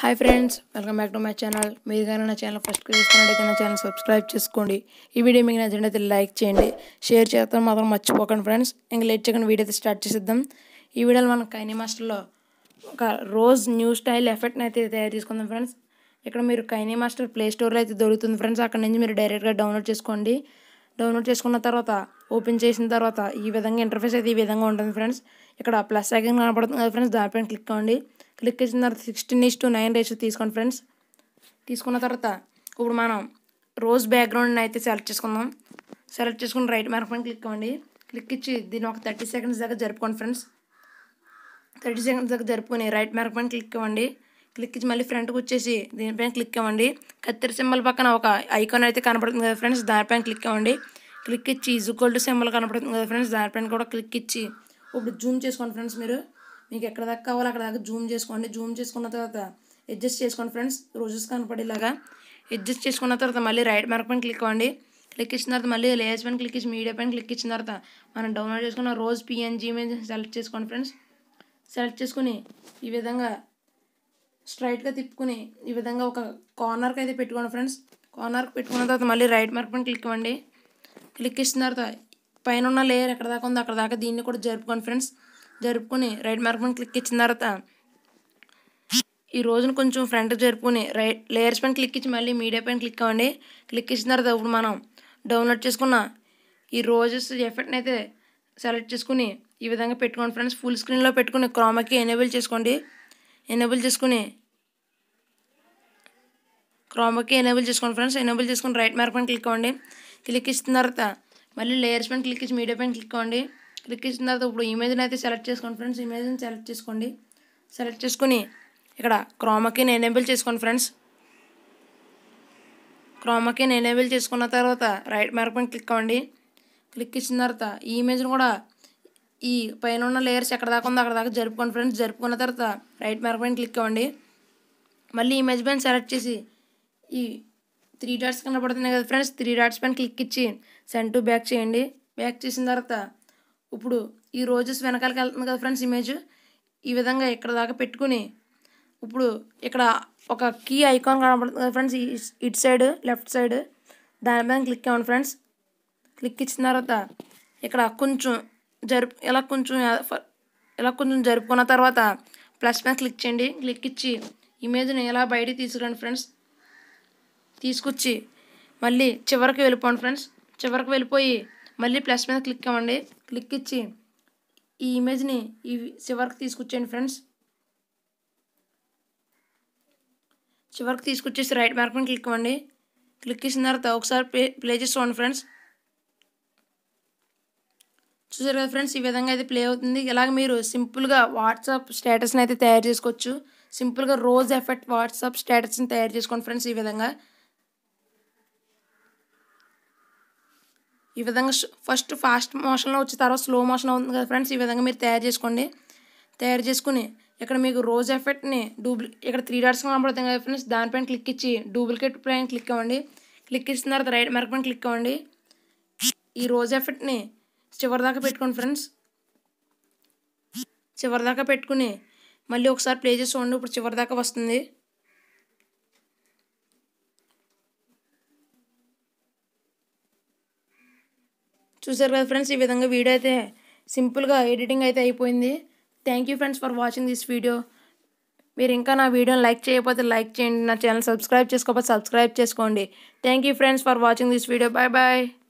hi friends welcome back to my channel మీరు కానీ నా ఛానల్ ఫస్ట్ చూసుకున్నట్టయితే నా ఛానల్ సబ్స్క్రైబ్ చేసుకోండి ఈ వీడియో మీకు నచ్చినట్టయితే లైక్ చేయండి షేర్ చేస్తాం మాత్రం మర్చిపోకండి ఫ్రెండ్స్ ఇంకా లేట్ చేయకుండా వీడియో అయితే స్టార్ట్ చేసేద్దాం ఈ వీడియోలో మనం కైనీ మాస్టర్లో ఒక రోజ్ న్యూ స్టైల్ ఎఫెక్ట్ని అయితే తయారు చేసుకుందాం ఫ్రెండ్స్ ఇక్కడ మీరు కైనీ మాస్టర్ ప్లే స్టోర్లో అయితే దొరుకుతుంది ఫ్రెండ్స్ అక్కడ నుంచి మీరు డైరెక్ట్గా డౌన్లోడ్ చేసుకోండి డౌన్లోడ్ చేసుకున్న తర్వాత ఓపెన్ చేసిన తర్వాత ఈ విధంగా ఇంటర్ఫేస్ అయితే ఈ విధంగా ఉంటుంది ఫ్రెండ్స్ ఇక్కడ ప్లస్ ఐకన్ కనపడుతుంది కదా ఫ్రెండ్స్ దానిపైన క్లిక్ అవ్వండి క్లిక్ చేసిన తర్వాత sixteen is to nine ratio తీసుకోండి ఫ్రెండ్స్ తీసుకున్న తర్వాత ఇప్పుడు మనం రోజ్ బ్యాక్గ్రౌండ్ని అయితే సెలెక్ట్ చేసుకుందాం సెలెక్ట్ చేసుకుని రైట్ మార్క్ పైన క్లిక్ అవ్వండి క్లిక్ ఇచ్చి దీన్ని ఒక థర్టీ సెకండ్స్ దాకా జరుపుకోండి ఫ్రెండ్స్ థర్టీ సెకండ్స్ దాకా జరుపుకొని రైట్ మార్క్ పైన క్లిక్ ఇవ్వండి క్లిక్ ఇచ్చి మళ్ళీ ఫ్రంట్కి వచ్చేసి దీనిపైన క్లిక్ ఇవ్వండి కత్తెర సింబల్ పక్కన ఒక ఐకాన్ అయితే కనపడుతుంది కదా ఫ్రెండ్స్ దానిపైన క్లిక్ ఇవ్వండి క్లిక్ ఇచ్చి ఈజుకోల్ టు సింబల్ కనపడుతుంది కదా ఫ్రెండ్స్ దానిపైన కూడా క్లిక్ ఇచ్చి ఇప్పుడు జూమ్ చేసుకోండి ఫ్రెండ్స్ మీరు మీకు ఎక్కడ దాకా కావాలో అక్కడ దాకా జూమ్ చేసుకోండి జూమ్ చేసుకున్న తర్వాత అడ్జస్ట్ చేసుకోండి ఫ్రెండ్స్ రోజెస్ కనపడేలాగా అడ్జస్ట్ చేసుకున్న తర్వాత మళ్ళీ రైట్ మార్క్ పైన క్లిక్ అవ్వండి క్లిక్ ఇచ్చిన తర్వాత మళ్ళీ లేయర్స్ పైన క్లిక్ ఇచ్చి మీడియా పైన క్లిక్ ఇచ్చిన తర్వాత మనం డౌన్లోడ్ చేసుకున్న రోజ్ పిఎన్జీ ఇమేజ్ సెలెక్ట్ చేసుకోండి ఫ్రెండ్స్ సెలెక్ట్ చేసుకుని ఈ విధంగా స్ట్రైట్గా తిప్పుకుని ఈ విధంగా ఒక కార్నర్కి అయితే పెట్టుకోండి ఫ్రెండ్స్ కార్నర్కి పెట్టుకున్న తర్వాత మళ్ళీ రైట్ మార్క్ పైన క్లిక్ ఇవ్వండి క్లిక్ ఇచ్చిన తర్వాత పైన ఉన్న లేయర్ ఎక్కడ దాకా ఉందో అక్కడ దాకా దీన్ని కూడా జరుపుకోండి ఫ్రెండ్స్ జరుపుకొని రైట్ మార్క్ పైన క్లిక్ ఇచ్చిన తర్వాత ఈ రోజున కొంచెం ఫ్రంట్ జరుపుకొని రైట్ లేయర్స్ పైన క్లిక్ ఇచ్చి మళ్ళీ మీడియా పైన క్లిక్ అవ్వండి క్లిక్ ఇచ్చిన తర్వాత ఇప్పుడు మనం డౌన్లోడ్ చేసుకున్న ఈ రోజెస్ ఎఫెక్ట్ని అయితే సెలెక్ట్ చేసుకుని ఈ విధంగా పెట్టుకోండి ఫ్రెండ్స్ ఫుల్ స్క్రీన్లో పెట్టుకుని క్రోమాకి ఎనేబుల్ చేసుకోండి ఎనేబుల్ చేసుకుని క్రోమాకి ఎనేబుల్ చేసుకోండి ఫ్రెండ్స్ ఎనేబుల్ చేసుకుని రైట్ మార్క్ పైన క్లిక్ అవ్వండి క్లిక్ ఇచ్చిన తర్వాత మళ్ళీ లేయర్స్ పైన క్లిక్ ఇచ్చి మీడియా పైన క్లిక్ అవ్వండి క్లిక్ ఇచ్చిన తర్వాత ఇప్పుడు ఇమేజ్ని అయితే సెలెక్ట్ చేసుకోండి ఫ్రెండ్స్ ఇమేజ్ని సెలెక్ట్ చేసుకోండి సెలెక్ట్ చేసుకుని ఇక్కడ క్రోమాకి ఎనేబుల్ చేసుకోండి ఫ్రెండ్స్ క్రోమాకి ఎనేబుల్ చేసుకున్న తర్వాత రైట్ మార్క్ పైన క్లిక్ అవ్వండి క్లిక్ ఇచ్చిన తర్వాత ఈ ఇమేజ్ని కూడా ఈ పైన ఉన్న లేయర్స్ ఎక్కడ దాకా ఉందో అక్కడ దాకా జరుపుకోండి ఫ్రెండ్స్ జరుపుకున్న తర్వాత రైట్ మార్క్ పైన క్లిక్ అవ్వండి మళ్ళీ ఇమేజ్ పైన సెలెక్ట్ చేసి ఈ త్రీ డాట్స్ కనబడుతున్నాయి కదా ఫ్రెండ్స్ త్రీ డాట్స్ పైన క్లిక్ ఇచ్చి సెండ్ టు బ్యాక్ చేయండి బ్యాక్ చేసిన తర్వాత ఇప్పుడు ఈ రోజెస్ వెనకాలకి వెళ్తుంది కదా ఫ్రెండ్స్ ఇమేజ్ ఈ విధంగా ఇక్కడ దాకా పెట్టుకుని ఇప్పుడు ఇక్కడ ఒక కీ ఐకాన్ కనబడుతుంది కదా ఫ్రెండ్స్ ఇటు సైడ్ లెఫ్ట్ సైడ్ దానిపైన క్లిక్ అవ్వండి ఫ్రెండ్స్ క్లిక్ ఇచ్చిన తర్వాత ఇక్కడ కొంచెం జరుపు ఇలా కొంచెం ఇలా కొంచెం జరుపుకున్న తర్వాత ప్లస్ పైన క్లిక్ చేయండి క్లిక్ ఇచ్చి ఇమేజ్ని ఇలా బయటికి తీసుకురండి ఫ్రెండ్స్ తీసుకొచ్చి మళ్ళీ చివరికి వెళ్ళిపోండి ఫ్రెండ్స్ చివరికి వెళ్ళిపోయి మళ్ళీ ప్లస్ మీద క్లిక్ అవ్వండి క్లిక్ ఇచ్చి ఈ ఇమేజ్ని ఈ చివరికి తీసుకొచ్చేయండి ఫ్రెండ్స్ చివరికి తీసుకొచ్చేసి రైట్ మార్క్ మీద క్లిక్ అవ్వండి క్లిక్ చేసిన తర్వాత ఒకసారి ప్లే ప్లే చేసుకోండి ఫ్రెండ్స్ చూసారు కదా ఫ్రెండ్స్ ఈ విధంగా అయితే ప్లే అవుతుంది ఇలాగ మీరు సింపుల్గా వాట్సాప్ స్టేటస్ని అయితే తయారు చేసుకోవచ్చు సింపుల్గా రోజ్ ఎఫెక్ట్ వాట్సాప్ స్టేటస్ని తయారు చేసుకోండి ఫ్రెండ్స్ ఈ విధంగా ఈ విధంగా ఫస్ట్ ఫాస్ట్ మోషన్లో వచ్చి తర్వాత స్లో మోషన్ అవుతుంది కదా ఫ్రెండ్స్ ఈ విధంగా మీరు తయారు చేసుకోండి తయారు చేసుకుని ఇక్కడ మీకు రోజ్ ఎఫెక్ట్ని డూప్లి ఇక్కడ త్రీ డాట్స్ కనబడుతుంది కదా ఫ్రెండ్స్ దానిపైన క్లిక్ ఇచ్చి డూప్లికేట్ పైన క్లిక్ అవ్వండి క్లిక్ ఇచ్చిన తర్వాత రైట్ మార్క్ పైన క్లిక్ అవ్వండి ఈ రోజ్ ఎఫెక్ట్ని చివరి దాకా పెట్టుకోండి ఫ్రెండ్స్ చివరి దాకా పెట్టుకుని మళ్ళీ ఒకసారి ప్లే చేసి చూడండి ఇప్పుడు చివరి దాకా వస్తుంది చూసారు కదా ఫ్రెండ్స్ ఈ విధంగా వీడియో అయితే సింపుల్గా ఎడిటింగ్ అయితే అయిపోయింది thank you friends for watching this video మీరు ఇంకా నా వీడియోని లైక్ చేయకపోతే లైక్ చేయండి నా ఛానల్ సబ్స్క్రైబ్ చేసుకోకపోతే సబ్స్క్రైబ్ చేసుకోండి thank you friends for watching this video bye bye